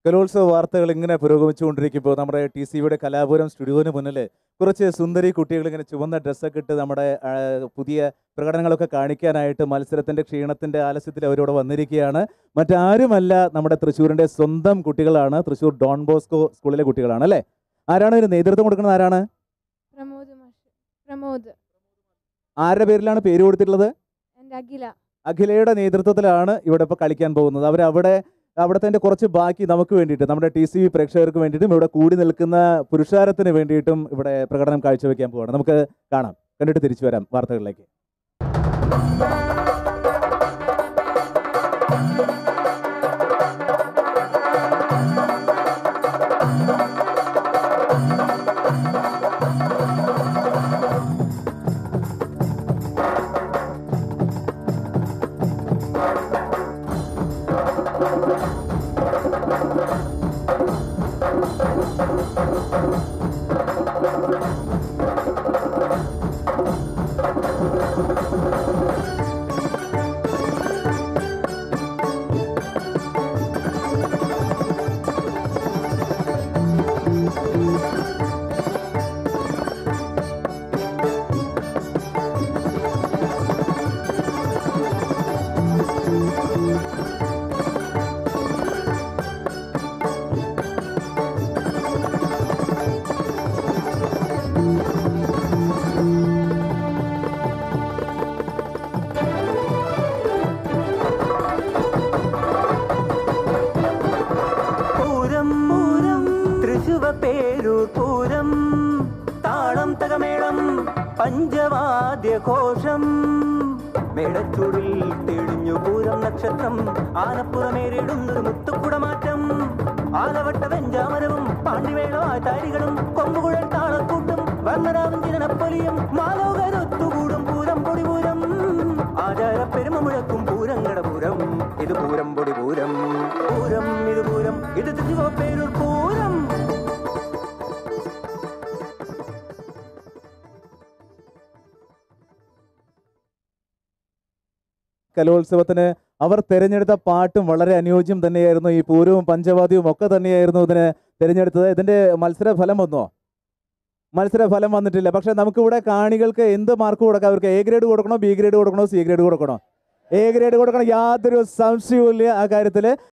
കലോത്സവ വാർത്തകൾ ഇങ്ങനെ പുരോഗമിച്ചുകൊണ്ടിരിക്കുമ്പോൾ നമ്മുടെ ടി സി യുടെ കലാപുരം സ്റ്റുഡിയോന് മുന്നിൽ കുറച്ച് സുന്ദരി കുട്ടികൾ ഇങ്ങനെ ചുവന്ന ഡ്രസ്സൊക്കെ ഇട്ട് നമ്മുടെ ആ, പുതിയ പ്രകടനങ്ങളൊക്കെ കാണിക്കാനായിട്ട് മത്സരത്തിന്റെ ക്ഷീണത്തിന്റെ ആലസ്യത്തിൽ അവരോട് വന്നിരിക്കുകയാണ് മറ്റാരുമല്ല നമ്മുടെ തൃശ്ശൂരിന്റെ സ്വന്തം കുട്ടികളാണ് തൃശ്ശൂർ ഡോൺ ബോസ്കോ സ്കൂളിലെ കുട്ടികളാണ് അല്ലേ ആരാണ് ഇതിന് നേതൃത്വം കൊടുക്കുന്നത് ആരാണ് പ്രമോദ് മാഷ് പ്രമോദ് ആരുടെ പേരിലാണ് പേര് കൊടുത്തിട്ടുള്ളത് എൻ്റെ അഖില അഖിലയുടെ നേതൃത്വത്തിലാണ് ഇവിടെ ഇപ്പോൾ കളിക്കാൻ പോകുന്നത് അവരവിടെ അവിടുത്തെ കുറച്ച് ബാക്കി നമുക്ക് വേണ്ടിയിട്ട് നമ്മുടെ ടി സി വി പ്രേക്ഷകർക്ക് വേണ്ടിയിട്ടും ഇവിടെ കൂടി നിൽക്കുന്ന പുരുഷാരത്തിന് വേണ്ടിയിട്ടും ഇവിടെ പ്രകടനം കാഴ്ചവെക്കാൻ പോവാണ് നമുക്ക് കാണാം കണ്ടിട്ട് തിരിച്ചു വരാം വാർത്തകളിലേക്ക് പൂരം പൂരം തൃശുവ പേരൂർ പൂരം താളം തകമേളം പഞ്ചവാദ്യ ഘോഷം മേടച്ചൂടിൽ തെളിഞ്ഞു പൂരം നക്ഷത്രം ആനപ്പുറമേറിടുന്നൊരു മുത്തുക്കുടമാറ്റം ആലവട്ട വെഞ്ചാമരവും പാണ്ടിവേളവാചാരികളും കൊമ്പുകുഴൽ താളക്കൂട്ടും വർണ്ണരാവും ചിരണപ്പൊലിയും മാലോകരൊത്തുകൂടും പൂരം പൊടിപൂരം ആചാര പെരുമ മുഴക്കും പൂരങ്ങട പൂരം ഇത് പൂരം പൊടി പൂരം പൂരം ഇത് പൂരം ഇത് തൃശൂർ പേരൂർ പൂരം കലോത്സവത്തിന് അവർ തിരഞ്ഞെടുത്ത പാട്ടും വളരെ അനുയോജ്യം തന്നെയായിരുന്നു ഈ പൂരവും പഞ്ചവാദ്യവും ഒക്കെ തന്നെയായിരുന്നു ഇതിന് തിരഞ്ഞെടുത്തത് ഇതിന്റെ മത്സര ഫലം വന്നോ മത്സര ഫലം വന്നിട്ടില്ല പക്ഷെ നമുക്കിവിടെ കാണികൾക്ക് എന്ത് മാർക്ക് കൊടുക്കാം അവർക്ക് എ ഗ്രേഡ് കൊടുക്കണോ ബി ഗ്രേഡ് കൊടുക്കണോ സി ഗ്രേഡ് കൊടുക്കണോ എ ഗ്രേഡ് കൊടുക്കണം യാതൊരു സംശയവും ഇല്ല ആ കാര്യത്തിൽ